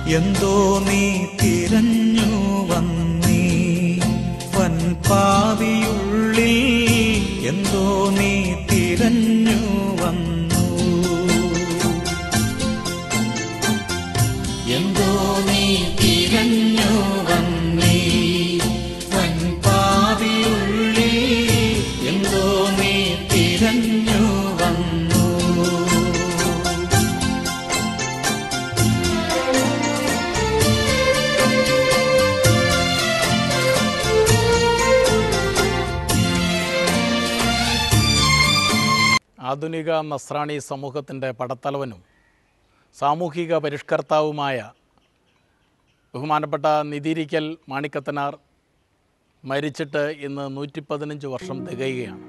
എന്തോ നീ തിരഞ്ഞു വന്നീ വൻപാവിയുള്ളിൽ എന്തോ നീ തിരഞ്ഞു വന്നു എന്തോ നീ തിരഞ്ഞു വന്നീ വൻപാവിയുള്ളിൽ എന്തോ നീ തിരഞ്ഞു വന്നു ആധുനിക നസ്രാണി സമൂഹത്തിൻ്റെ പടത്തലവനും സാമൂഹിക പരിഷ്കർത്താവുമായ ബഹുമാനപ്പെട്ട നിതിരിക്കൽ മാണിക്കത്തനാർ മരിച്ചിട്ട് ഇന്ന് നൂറ്റി പതിനഞ്ച് വർഷം തികയുകയാണ്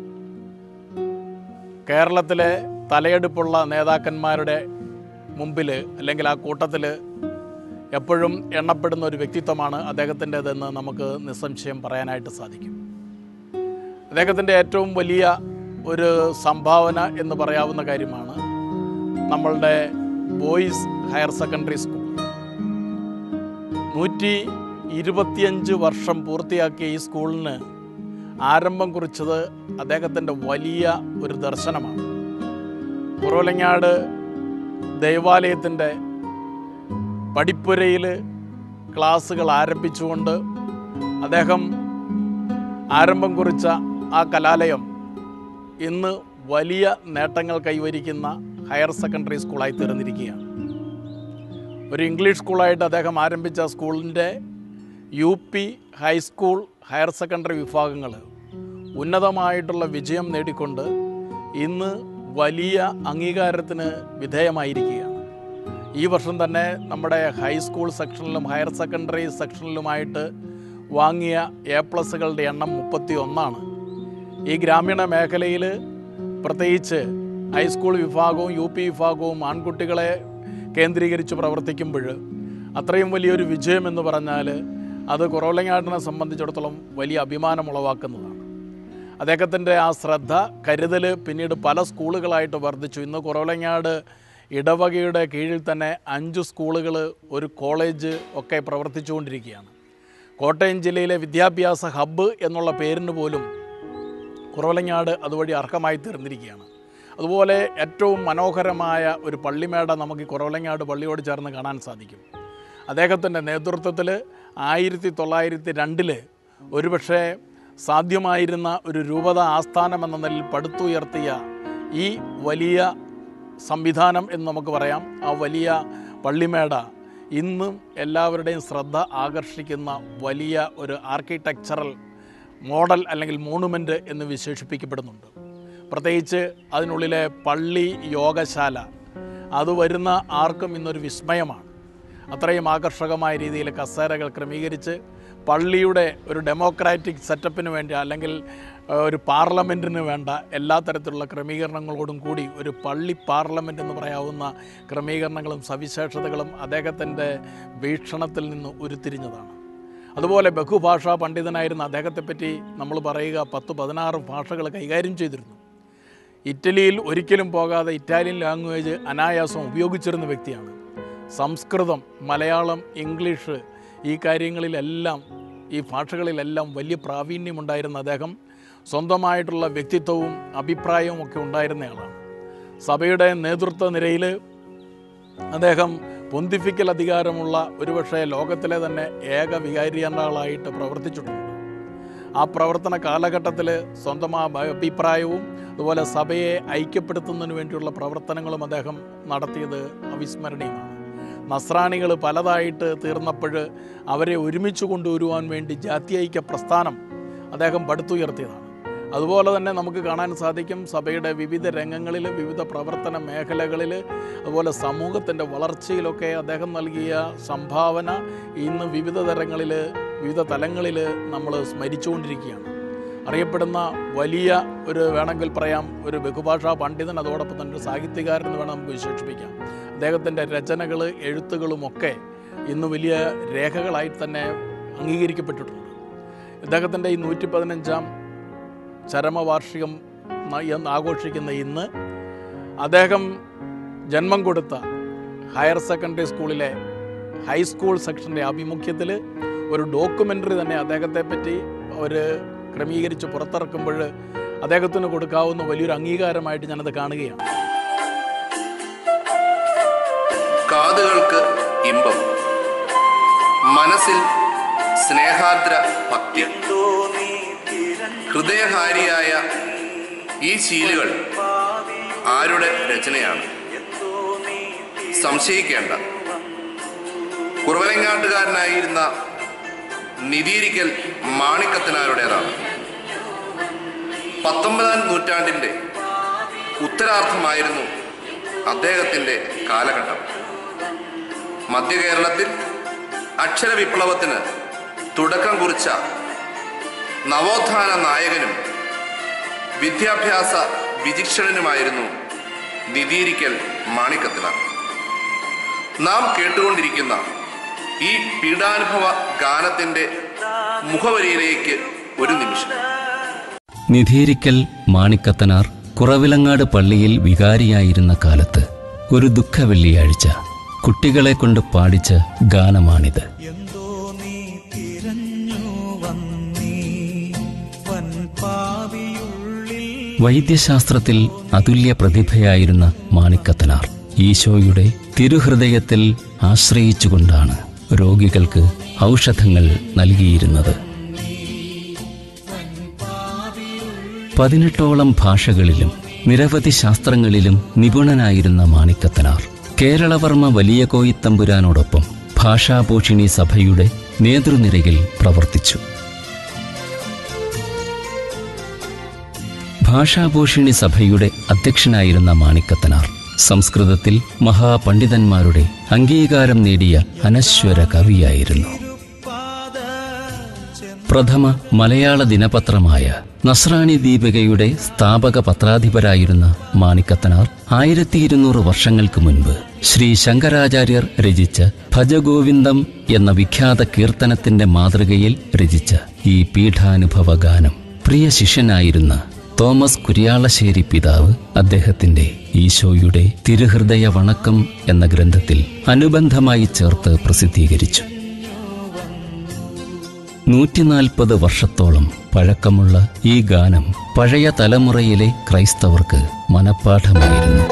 കേരളത്തിലെ തലയെടുപ്പുള്ള നേതാക്കന്മാരുടെ മുമ്പിൽ അല്ലെങ്കിൽ ആ കൂട്ടത്തിൽ എപ്പോഴും എണ്ണപ്പെടുന്ന ഒരു വ്യക്തിത്വമാണ് അദ്ദേഹത്തിൻ്റെതെന്ന് നമുക്ക് നിസ്സംശയം പറയാനായിട്ട് സാധിക്കും അദ്ദേഹത്തിൻ്റെ ഏറ്റവും വലിയ ഒരു സംഭാവന എന്ന് പറയാവുന്ന കാര്യമാണ് നമ്മളുടെ ബോയ്സ് ഹയർ സെക്കൻഡറി സ്കൂൾ നൂറ്റി ഇരുപത്തിയഞ്ച് വർഷം പൂർത്തിയാക്കിയ ഈ സ്കൂളിന് ആരംഭം കുറിച്ചത് അദ്ദേഹത്തിൻ്റെ വലിയ ഒരു ദർശനമാണ് കുറവലങ്ങാട് ദൈവാലയത്തിൻ്റെ പടിപ്പുരയിൽ ക്ലാസ്സുകൾ ആരംഭിച്ചുകൊണ്ട് അദ്ദേഹം ആരംഭം കുറിച്ച ആ കലാലയം ഇന്ന് വലിയ നേട്ടങ്ങൾ കൈവരിക്കുന്ന ഹയർ സെക്കൻഡറി സ്കൂളായി തീർന്നിരിക്കുകയാണ് ഒരു ഇംഗ്ലീഷ് സ്കൂളായിട്ട് അദ്ദേഹം ആരംഭിച്ച സ്കൂളിൻ്റെ U P high school higher secondary വിഭാഗങ്ങൾ ഉന്നതമായിട്ടുള്ള വിജയം നേടിക്കൊണ്ട് ഇന്ന് വലിയ അംഗീകാരത്തിന് വിധേയമായിരിക്കുകയാണ് ഈ വർഷം തന്നെ നമ്മുടെ ഹൈസ്കൂൾ സെക്ഷനിലും ഹയർ സെക്കൻഡറി സെക്ഷനിലുമായിട്ട് വാങ്ങിയ എ പ്ലസുകളുടെ എണ്ണം മുപ്പത്തി ഒന്നാണ് ഈ ഗ്രാമീണ മേഖലയിൽ പ്രത്യേകിച്ച് ഹൈസ്കൂൾ വിഭാഗവും യു പി വിഭാഗവും ആൺകുട്ടികളെ കേന്ദ്രീകരിച്ച് പ്രവർത്തിക്കുമ്പോൾ അത്രയും വലിയൊരു വിജയം എന്ന് പറഞ്ഞാൽ അത് കുറവലങ്ങാടിനെ സംബന്ധിച്ചിടത്തോളം വലിയ അഭിമാനമുളവാക്കുന്നതാണ് അദ്ദേഹത്തിൻ്റെ ആ ശ്രദ്ധ കരുതൽ പിന്നീട് പല സ്കൂളുകളായിട്ട് വർദ്ധിച്ചു ഇന്ന് കുറവലങ്ങാട് ഇടവകയുടെ കീഴിൽ തന്നെ അഞ്ച് സ്കൂളുകൾ ഒരു കോളേജ് ഒക്കെ പ്രവർത്തിച്ചുകൊണ്ടിരിക്കുകയാണ് കോട്ടയം ജില്ലയിലെ വിദ്യാഭ്യാസ ഹബ്ബ് എന്നുള്ള പേരിന് പോലും കുറവലങ്ങാട് അതുവഴി അർഹമായി തീർന്നിരിക്കുകയാണ് അതുപോലെ ഏറ്റവും മനോഹരമായ ഒരു പള്ളിമേട നമുക്ക് ഈ കുറവലങ്ങാട് പള്ളിയോട് ചേർന്ന് കാണാൻ സാധിക്കും അദ്ദേഹത്തിൻ്റെ നേതൃത്വത്തിൽ ആയിരത്തി തൊള്ളായിരത്തി രണ്ടില് ഒരുപക്ഷെ സാധ്യമായിരുന്ന ഒരു രൂപത ആസ്ഥാനം എന്ന നിലയിൽ പടുത്തുയർത്തിയ ഈ വലിയ സംവിധാനം എന്ന് നമുക്ക് പറയാം ആ വലിയ പള്ളിമേട ഇന്നും എല്ലാവരുടെയും ശ്രദ്ധ ആകർഷിക്കുന്ന വലിയ ഒരു ആർക്കിടെക്ചറൽ മോഡൽ അല്ലെങ്കിൽ മോണുമെൻ്റ് എന്ന് വിശേഷിപ്പിക്കപ്പെടുന്നുണ്ട് പ്രത്യേകിച്ച് അതിനുള്ളിലെ പള്ളി യോഗശാല അത് വരുന്ന ആർക്കും ഇന്നൊരു വിസ്മയമാണ് അത്രയും ആകർഷകമായ രീതിയിൽ കസേരകൾ ക്രമീകരിച്ച് പള്ളിയുടെ ഒരു ഡെമോക്രാറ്റിക് സെറ്റപ്പിന് വേണ്ടി അല്ലെങ്കിൽ ഏഹ്, ഒരു പാർലമെൻറ്റിന് വേണ്ട എല്ലാ തരത്തിലുള്ള ക്രമീകരണങ്ങളോടും കൂടി ഒരു പള്ളി പാർലമെൻറ്റ് എന്ന് പറയാവുന്ന ക്രമീകരണങ്ങളും സവിശേഷതകളും അദ്ദേഹത്തിൻ്റെ വീക്ഷണത്തിൽ നിന്ന് ഉരുത്തിരിഞ്ഞതാണ് അതുപോലെ ബഹുഭാഷാ പണ്ഡിതനായിരുന്ന അദ്ദേഹത്തെപ്പറ്റി നമ്മൾ പറയുക പത്ത് പതിനാറ് ഭാഷകൾ കൈകാര്യം ചെയ്തിരുന്നു ഇറ്റലിയിൽ ഒരിക്കലും പോകാതെ ഇറ്റാലിയൻ ലാംഗ്വേജ് അനായാസം ഉപയോഗിച്ചിരുന്ന വ്യക്തിയാണ് സംസ്കൃതം മലയാളം ഇംഗ്ലീഷ് ഈ കാര്യങ്ങളിലെല്ലാം ഈ ഭാഷകളിലെല്ലാം വലിയ പ്രാവീണ്യമുണ്ടായിരുന്ന അദ്ദേഹം സ്വന്തമായിട്ടുള്ള വ്യക്തിത്വവും അഭിപ്രായവും ഒക്കെ ഉണ്ടായിരുന്നയാളാണ് സഭയുടെ നേതൃത്വ നിരയിൽ അദ്ദേഹം പൊന്തിഫിക്കൽ അധികാരമുള്ള ഒരുപക്ഷെ ലോകത്തിലെ തന്നെ ഏക വികാരിയണ്ടാളായിട്ട് പ്രവർത്തിച്ചിട്ടുണ്ട് ആ പ്രവർത്തന കാലഘട്ടത്തിൽ സ്വന്തം ആ ഭ- അഭിപ്രായവും അതുപോലെ സഭയെ ഐക്യപ്പെടുത്തുന്നതിന് വേണ്ടിയുള്ള പ്രവർത്തനങ്ങളും അദ്ദേഹം നടത്തിയത് അവിസ്മരണീയമാണ് നസ്രാണികൾ പലതായിട്ട് തീർന്നപ്പോൾ അവരെ ഒരുമിച്ച് കൊണ്ടുവരുവാൻ വേണ്ടി ജാത്യൈക്യ പ്രസ്ഥാനം അദ്ദേഹം പടുത്തുയർത്തിയതാണ് അതുപോലെ തന്നെ നമുക്ക് കാണാൻ സാധിക്കും സഭയുടെ വിവിധ രംഗങ്ങളിൽ വിവിധ പ്രവർത്തന മേഖലകളിൽ അതുപോലെ സമൂഹത്തിൻ്റെ വളർച്ചയിലൊക്കെ അദ്ദേഹം നൽകിയ സംഭാവന ഇന്ന് വിവിധ തരങ്ങളിൽ വിവിധ തലങ്ങളിൽ നമ്മൾ സ്മരിച്ചുകൊണ്ടിരിക്കുകയാണ് അറിയപ്പെടുന്ന വലിയ ഒരു വേണമെങ്കിൽ പറയാം ഒരു ബഹുഭാഷാ പണ്ഡിതൻ അതോടൊപ്പം തന്നെ ഒരു സാഹിത്യകാരൻ എന്ന് വേണം നമുക്ക് വിശേഷിപ്പിക്കാം അദ്ദേഹത്തിൻ്റെ രചനകൾ എഴുത്തുകളുമൊക്കെ ഇന്ന് വലിയ രേഖകളായി തന്നെ അംഗീകരിക്കപ്പെട്ടിട്ടുണ്ട് ഇദ്ദേഹത്തിൻ്റെ ഈ നൂറ്റി പതിനഞ്ചാം ചരമവാർഷികം ന- എന്ന് ആഘോഷിക്കുന്ന ഇന്ന് അദ്ദേഹം ജന്മം കൊടുത്ത ഹയർ സെക്കൻഡറി സ്കൂളിലെ ഹൈസ്കൂൾ സെക്ഷൻ്റെ ആഭിമുഖ്യത്തിൽ ഒരു ഡോക്യുമെൻ്ററി തന്നെ അദ്ദേഹത്തെ പറ്റി ഒരു ക്രമീകരിച്ച് പുറത്തിറക്കുമ്പോൾ അദ്ദേഹത്തിന് കൊടുക്കാവുന്ന വലിയൊരു അംഗീകാരമായിട്ട് ഞാനത് കാണുകയാണ് കാതുകൾക്ക് ഇമ്പം മനസ്സിൽ സ്നേഹാദ്ര ഭക്തി ഹൃദയഹാരിയായ ഈ ശീലുകൾ ആരുടെ രചനയാണ് സംശയിക്കേണ്ട കുറവലങ്ങാട്ടുകാരനായിരുന്ന നിതീരിക്കൽ മാണിക്കത്തിനാരുടേതാണ് പത്തൊമ്പതാം നൂറ്റാണ്ടിൻ്റെ ഉത്തരാർത്ഥമായിരുന്നു അദ്ദേഹത്തിൻ്റെ കാലഘട്ടം മധ്യകേരളത്തിൽ അക്ഷരവിപ്ലവത്തിന് തുടക്കം കുറിച്ച നവോത്ഥാന നായകനും വിദ്യാഭ്യാസ വിചിക്ഷണനുമായിരുന്നു നിതീരിക്കൽ മാണിക്കത്തിന നാം കേട്ടുകൊണ്ടിരിക്കുന്ന ഈ പീഡാനുഭവ ഗാനത്തിൻ്റെ മുഖവരിയിലേക്ക് ഒരു നിമിഷം നിധീരിക്കൽ മാണിക്കത്തനാർ കുറവിലങ്ങാട് പള്ളിയിൽ വികാരിയായിരുന്ന കാലത്ത് ഒരു ദുഃഖ വെള്ളിയാഴ്ച കുട്ടികളെ കൊണ്ട് പാടിച്ച ഗാനമാണിത് എന്തോ നീ തിരഞ്ഞു വന്നീ വൻപാവിയുള്ളിൽ വൈദ്യശാസ്ത്രത്തിൽ അതുല്യ പ്രതിഭയായിരുന്ന മാണിക്കത്തനാർ ഈശോയുടെ തിരുഹൃദയത്തിൽ ആശ്രയിച്ചുകൊണ്ടാണ് രോഗികൾക്ക് ഔഷധങ്ങൾ നൽകിയിരുന്നത് പതിനെട്ടോളം ഭാഷകളിലും നിരവധി ശാസ്ത്രങ്ങളിലും നിപുണനായിരുന്ന മാണിക്കത്തനാർ കേരളവർമ്മ വലിയ കോയിത്തമ്പുരാനോടൊപ്പം ഭാഷാപോഷിണി സഭയുടെ നേതൃനിരയിൽ പ്രവർത്തിച്ചു ഭാഷാപോഷിണി സഭയുടെ അധ്യക്ഷനായിരുന്ന മാണിക്കത്തനാർ സംസ്കൃതത്തിൽ മഹാപണ്ഡിതന്മാരുടെ അംഗീകാരം നേടിയ അനശ്വര കവിയായിരുന്നു പാത പ്രഥമ മലയാള ദിനപത്രമായ നസ്രാണി ദീപികയുടെ സ്ഥാപക പത്രാധിപരായിരുന്ന മാണിക്കത്തനാർ ആയിരത്തി ഇരുന്നൂറ് വർഷങ്ങൾക്ക് മുൻപ് ശ്രീ ശങ്കരാചാര്യർ രചിച്ച ഭജഗോവിന്ദം എന്ന വിഖ്യാത കീർത്തനത്തിന്റെ മാതൃകയിൽ രചിച്ച ഈ പീഠാനുഭവ ഗാനം പ്രിയ ശിഷ്യനായിരുന്ന തോമസ് കുര്യാളശ്ശേരി പിതാവ് അദ്ദേഹത്തിന്റെ ഈശോയുടെ തിരുഹൃദയ വണക്കം എന്ന ഗ്രന്ഥത്തിൽ അനുബന്ധമായി ചേർത്ത് പ്രസിദ്ധീകരിച്ചു നൂറ്റിനാൽപ്പത് വർഷത്തോളം പഴക്കമുള്ള ഈ ഗാനം പഴയ തലമുറയിലെ ക്രൈസ്തവർക്ക് മനഃപ്പാഠമായിരുന്നു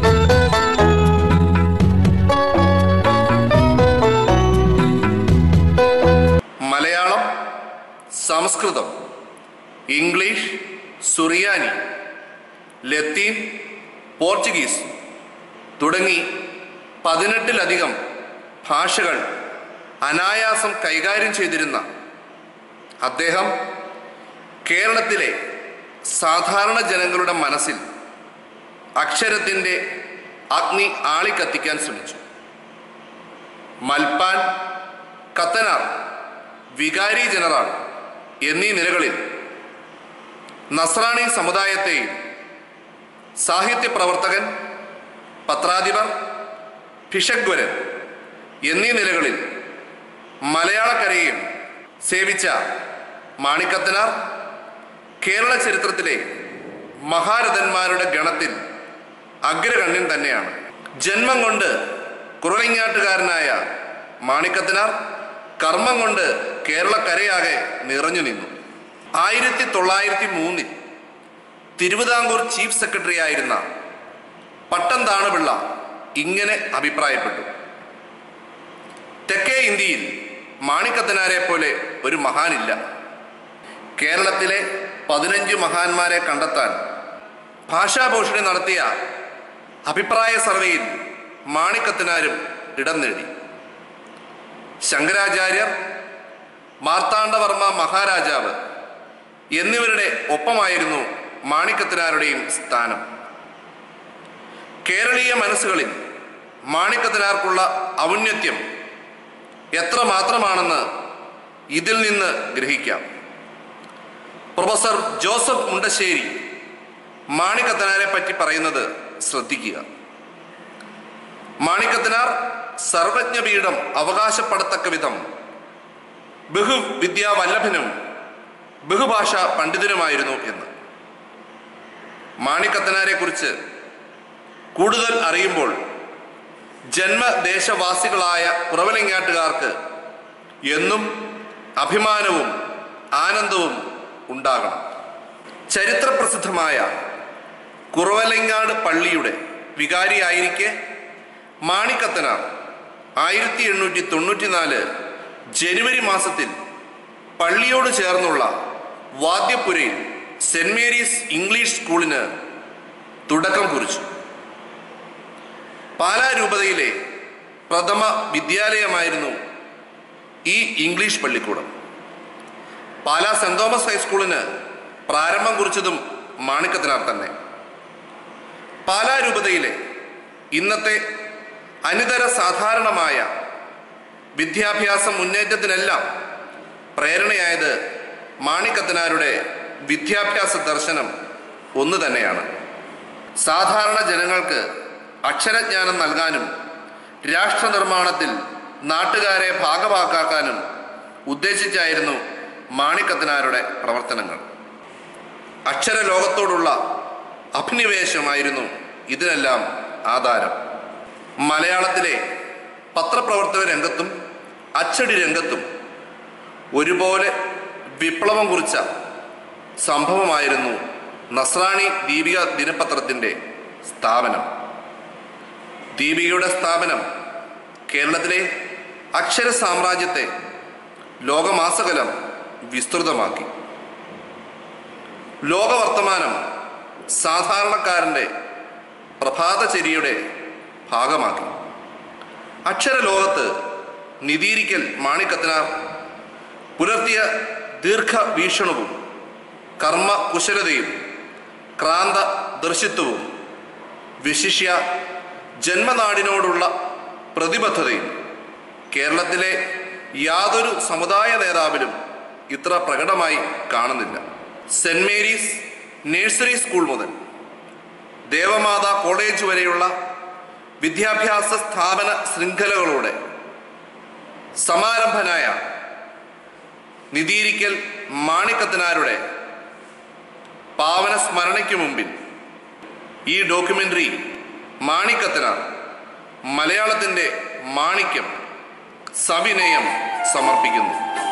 Malayalam Sanskrit English Suriyani Latin Portuguese തുടങ്ങി പതിനെട്ടിലധികം ഭാഷകൾ അനായാസം കൈകാര്യം ചെയ്തിരുന്ന അദ്ദേഹം കേരളത്തിലെ സാധാരണ ജനങ്ങളുടെ മനസ്സിൽ അക്ഷരത്തിൻ്റെ അഗ്നി ആളിക്കത്തിക്കാൻ ശ്രമിച്ചു മൽപ്പാൻ കത്തനാർ വികാരി ജനറൽ എന്നീ നിലകളിൽ നസ്രാണി സമുദായത്തെയും സാഹിത്യ പ്രവർത്തകൻ പത്രാധിപർ ഭിഷഗ്വരൻ എന്നീ നിലകളിൽ മലയാളക്കരയും സേവിച്ച മാണിക്കത്തനാർ കേരള ചരിത്രത്തിലെ മഹാരഥന്മാരുടെ ഗണത്തിൽ അഗ്രഗണ്യൻ തന്നെയാണ് ജന്മം കൊണ്ട് കുറവങ്ങാട്ടുകാരനായ മാണിക്കത്തിനാർ കർമ്മം കൊണ്ട് കേരളക്കരയാകെ നിറഞ്ഞു നിന്നു ആയിരത്തി തൊള്ളായിരത്തി മൂന്നിൽ തിരുവിതാംകൂർ ചീഫ് സെക്രട്ടറി ആയിരുന്ന പട്ടം താണുപിള്ള ഇങ്ങനെ അഭിപ്രായപ്പെട്ടു തെക്കേ ഇന്ത്യയിൽ മാണിക്കത്തനാരെ പോലെ ഒരു മഹാനില്ല കേരളത്തിലെ പതിനഞ്ച് മഹാന്മാരെ കണ്ടെത്താൻ ഭാഷാഭൂഷണി നടത്തിയ അഭിപ്രായ സർവേയിൽ മാണിക്കത്തനാരും ഇടം നേടി ശങ്കരാചാര്യർ മാർത്താണ്ഡവർമ്മ മഹാരാജാവ് എന്നിവരുടെ ഒപ്പമായിരുന്നു മാണിക്കത്തിനാരുടെയും സ്ഥാനം കേരളീയ മനസ്സുകളിൽ മാണിക്കത്തിനാർക്കുള്ള ഔന്നത്യം എത്ര മാത്രമാണെന്ന് ഇതിൽ നിന്ന് ഗ്രഹിക്കാം പ്രൊഫസർ ജോസഫ് മുണ്ടശ്ശേരി മാണിക്കത്തനാരെ പറ്റി പറയുന്നത് ശ്രദ്ധിക്കുക മാണിക്കത്തനാർ സർവജ്ഞപീഠം അവകാശപ്പെടത്തക്ക വിധം ബഹുവിദ്യാവല്ലഭനും ബഹുഭാഷ പണ്ഡിതനുമായിരുന്നു എന്ന് മാണിക്കത്തനാരെ കുറിച്ച് കൂടുതൽ അറിയുമ്പോൾ ജന്മദേശവാസികളായ കുറവലങ്ങാട്ടുകാർക്ക് എന്നും അഭിമാനവും ആനന്ദവും ഉണ്ടാകണം ചരിത്രപ്രസിദ്ധമായ കുറവലങ്ങാട് പള്ളിയുടെ വികാരിയായിരിക്കെ മാണിക്കത്തനാർ ആയിരത്തി എണ്ണൂറ്റി തൊണ്ണൂറ്റിനാല് ജനുവരി മാസത്തിൽ പള്ളിയോട് ചേർന്നുള്ള വാദ്യപുരയിൽ സെന്റ് മേരീസ് ഇംഗ്ലീഷ് സ്കൂളിന് തുടക്കം കുറിച്ചു പാലാ രൂപതയിലെ പ്രഥമ വിദ്യാലയമായിരുന്നു ഈ ഇംഗ്ലീഷ് പള്ളിക്കൂടം പാലാ സെന്റ് തോമസ് ഹൈസ്കൂളിന് പ്രാരംഭം കുറിച്ചതും മാണിക്കത്തിനാർ തന്നെ പാലാ രൂപതയിലെ ഇന്നത്തെ അനിതര സാധാരണമായ വിദ്യാഭ്യാസ മുന്നേറ്റത്തിനെല്ലാം പ്രേരണയായത് മാണിക്കത്തനാരുടെ വിദ്യാഭ്യാസ ദർശനം ഒന്ന് തന്നെയാണ് സാധാരണ ജനങ്ങൾക്ക് അക്ഷരജ്ഞാനം നൽകാനും രാഷ്ട്ര നിർമ്മാണത്തിൽ നാട്ടുകാരെ ഭാഗവാക്കാക്കാനും ഉദ്ദേശിച്ചായിരുന്നു മാണിക്കത്തനാരുടെ പ്രവർത്തനങ്ങൾ അക്ഷരലോകത്തോടുള്ള അഭിനിവേശമായിരുന്നു ഇതിനെല്ലാം ആധാരം മലയാളത്തിലെ പത്രപ്രവർത്തക രംഗത്തും അച്ചടി രംഗത്തും ഒരുപോലെ വിപ്ലവം കുറിച്ച സംഭവമായിരുന്നു നസ്രാണി ദീപിക ദിനപത്രത്തിൻ്റെ സ്ഥാപനം ദീപികയുടെ സ്ഥാപനം കേരളത്തിലെ അക്ഷര സാമ്രാജ്യത്തെ ലോകമാസകലം വിസ്തൃതമാക്കി ലോകവർത്തമാനം സാധാരണക്കാരൻ്റെ പ്രഭാതചര്യയുടെ ഭാഗമാക്കി അക്ഷരലോകത്ത് നിതീരിക്കൽ മാണിക്കത്തിനാർ പുലർത്തിയ ദീർഘവീക്ഷണവും കർമ്മ കുശലതയും ക്രാന്ത ദർശിത്വവും വിശിഷ്യ ജന്മനാടിനോടുള്ള പ്രതിബദ്ധതയും കേരളത്തിലെ യാതൊരു സമുദായ നേതാവിലും ഇത്ര പ്രകടമായി കാണുന്നില്ല സെന്റ് മേരീസ് നഴ്സറി സ്കൂൾ മുതൽ ദേവമാത കോളേജ് വരെയുള്ള വിദ്യാഭ്യാസ സ്ഥാപന ശൃംഖലകളോടെ സമാരംഭനായ നിതീരിക്കൽ മാണിക്കത്തിനാരുടെ പാവന സ്മരണയ്ക്ക് മുമ്പിൽ ഈ ഡോക്യുമെന്ററി മാണിക്കത്തിനാർ മലയാളത്തിൻ്റെ മാണിക്യം സവിനയം സമർപ്പിക്കുന്നു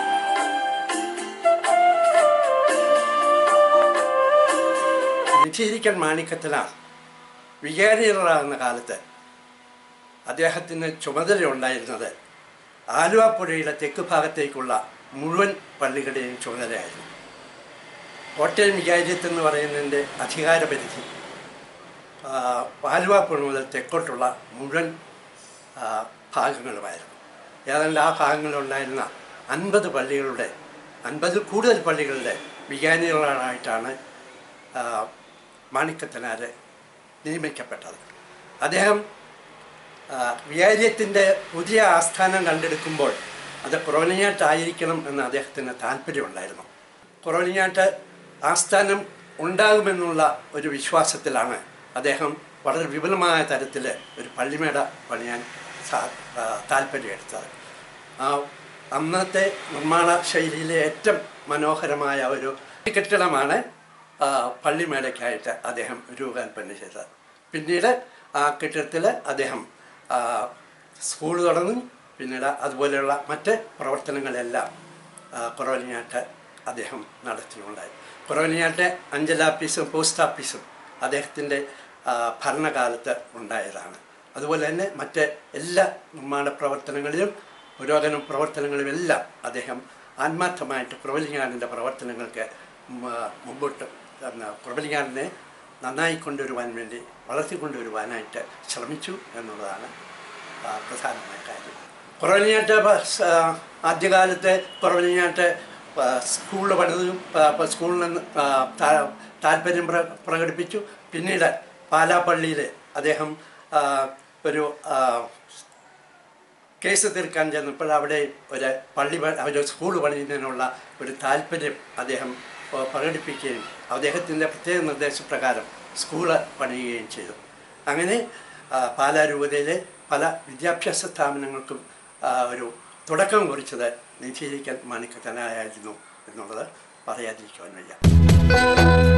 നിശ്ചയിരിക്കൽ മാണിക്കത്തിനാർ വികാരികളാകുന്ന കാലത്ത് അദ്ദേഹത്തിന് ചുമതലയുണ്ടായിരുന്നത് ആലുവ പുഴയുടെ തെക്ക് ഭാഗത്തേക്കുള്ള മുഴുവൻ പള്ളികളുടെയും ചുമതലയായിരുന്നു കോട്ടയം വികാരിയത്ത് എന്ന് പറയുന്നതിൻ്റെ അധികാരപരിധി ആ, ആലുവ പുഴ മുതൽ തെക്കോട്ടുള്ള മുഴുവൻ ആ, ഭാഗങ്ങളുമായിരുന്നു ഏതാണ്ട് ആ ഭാഗങ്ങളിലുണ്ടായിരുന്ന അൻപത് പള്ളികളുടെ അൻപതിൽ കൂടുതൽ പള്ളികളുടെ വികാരികളായിട്ടാണ് ആ, മാണിക്കത്തനാര് നിയമിക്കപ്പെട്ടത് അദ്ദേഹം ആ, വികാരിയത്തിൻ്റെ പുതിയ ആസ്ഥാനം കണ്ടെടുക്കുമ്പോൾ അത് കുറവനിഞ്ഞാട്ടായിരിക്കണം എന്ന് അദ്ദേഹത്തിന് താല്പര്യമുണ്ടായിരുന്നു കുറവനിഞ്ഞാട്ട് ആസ്ഥാനം ഉണ്ടാകുമെന്നുള്ള ഒരു വിശ്വാസത്തിലാണ് അദ്ദേഹം വളരെ വിപുലമായ തരത്തിൽ ഒരു പള്ളിമേട പണിയാൻ സാ ആ, താല്പര്യമെടുത്തത് ആ അന്നത്തെ നിർമ്മാണ ശൈലിയിലെ ഏറ്റവും മനോഹരമായ ഒരു കെട്ടിടമാണ് ആ, പള്ളിമേടയ്ക്കായിട്ട് അദ്ദേഹം രൂപകൽപ്പന ചെയ്തത് പിന്നീട് ആ കെട്ടിടത്തിൽ അദ്ദേഹം ആ, സ്കൂൾ തുടങ്ങി പിന്നീട് അതുപോലെയുള്ള മറ്റ് പ്രവർത്തനങ്ങളെല്ലാം ആ, കുറവലിഞ്ഞാട്ട് അദ്ദേഹം നടത്തിയുണ്ടായി കുറവലിഞ്ഞാട്ട് അഞ്ചലാഫീസും പോസ്റ്റ് ഓഫീസും അദ്ദേഹത്തിൻ്റെ ആ, ഭരണകാലത്ത് ഉണ്ടായതാണ് അതുപോലെ തന്നെ മറ്റ് എല്ലാ നിർമ്മാണ പ്രവർത്തനങ്ങളിലും പുരോഗമന പ്രവർത്തനങ്ങളിലുമെല്ലാം അദ്ദേഹം ആത്മാർത്ഥമായിട്ട് കുറവലിങ്ങാടിൻ്റെ പ്രവർത്തനങ്ങൾക്ക് മ- മുമ്പോട്ട് എന്നാ, കുറവലിങ്ങാടിനെ നന്നായി കൊണ്ടുവരുവാൻ വേണ്ടി വളർത്തിക്കൊണ്ടുവരുവാനായിട്ട് ശ്രമിച്ചു എന്നുള്ളതാണ് ആ, പ്രധാനമായ കാര്യം കുറവലിഞ്ഞാട്ട് പ- സ- ആദ്യകാലത്ത് കുറവലിഞ്ഞാട്ട് സ്കൂളിൽ പണിതും സ്കൂളിൽ നിന്ന് ആ, താ- താല്പര്യം പ്ര പ്രകടിപ്പിച്ചു പിന്നീട് പാലാപ്പള്ളിയിൽ അദ്ദേഹം ആ, ഒരു ആ, കേസ് തീർക്കാൻ ചെന്നപ്പോൾ അവിടെ ഒരു പള്ളി പ- ഒരു സ്കൂൾ പണിയുന്നതിനുള്ള ഒരു താല്പര്യം അദ്ദേഹം ആ, പ്രകടിപ്പിക്കുകയും അദ്ദേഹത്തിൻ്റെ പ്രത്യേക നിർദ്ദേശപ്രകാരം സ്കൂള് പണിയുകയും ചെയ്തു അങ്ങനെ ആ, പാലാ രൂപതയിലെ പല വിദ്യാഭ്യാസ സ്ഥാപനങ്ങൾക്കും ആ, ഒരു തുടക്കം കുറിച്ചത് നിശ്ചയിക്കൽ മാണിക്കത്തനായിരുന്നു എന്നുള്ളത് പറയാതിരിക്കുവാൻ വയ്യ